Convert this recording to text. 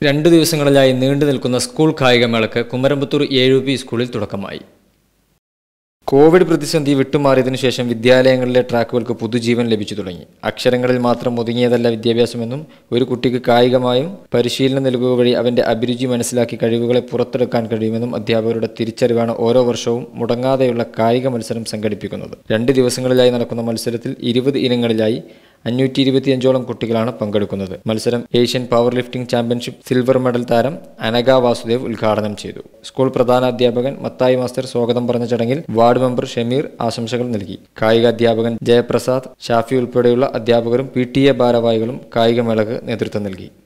രണ്ട് ദിവസങ്ങളിലായി നീണ്ടു നിൽക്കുന്ന സ്കൂൾ കായികമേളയ്ക്ക് കുമരമ്പത്തൂർ എ യു പി സ്കൂളിൽ തുടക്കമായി കോവിഡ് പ്രതിസന്ധി വിട്ടുമാറിയതിനു ശേഷം വിദ്യാലയങ്ങളിലെ ട്രാക്കുകൾക്ക് പുതുജീവൻ ലഭിച്ചു തുടങ്ങി അക്ഷരങ്ങളിൽ മാത്രം ഒതുങ്ങിയതല്ല വിദ്യാഭ്യാസമെന്നും ഒരു കുട്ടിക്ക് കായികമായും പരിശീലനം നൽകുക വഴി അവന്റെ അഭിരുചി മനസ്സിലാക്കി കഴിവുകളെ പുറത്തെടുക്കാൻ കഴിയുമെന്നും അധ്യാപകരുടെ തിരിച്ചറിവാണ് ഓരോ വർഷവും മുടങ്ങാതെയുള്ള കായിക മത്സരം സംഘടിപ്പിക്കുന്നത് രണ്ട് ദിവസങ്ങളിലായി നടക്കുന്ന മത്സരത്തിൽ ഇരുപത് ഇനങ്ങളിലായി അഞ്ഞൂറ്റി ഇരുപത്തിയഞ്ചോളം കുട്ടികളാണ് പങ്കെടുക്കുന്നത് മത്സരം Asian power lifting championship silver medal താരം അനഘ വാസുദേവ് ഉദ്ഘാടനം ചെയ്തു സ്കൂൾ പ്രധാന അധ്യാപകൻ മത്തായി മാസ്റ്റർ സ്വാഗതം പറഞ്ഞ ചടങ്ങിൽ വാർഡ് മെമ്പർ ഷമീർ ആശംസകൾ നൽകി കായിക അധ്യാപകൻ ജയപ്രസാദ് ഷാഫി ഉൾപ്പെടെയുള്ള അധ്യാപകരും പി ടി എ ഭാരവാഹികളും കായികമേളക്ക് നേതൃത്വം നൽകി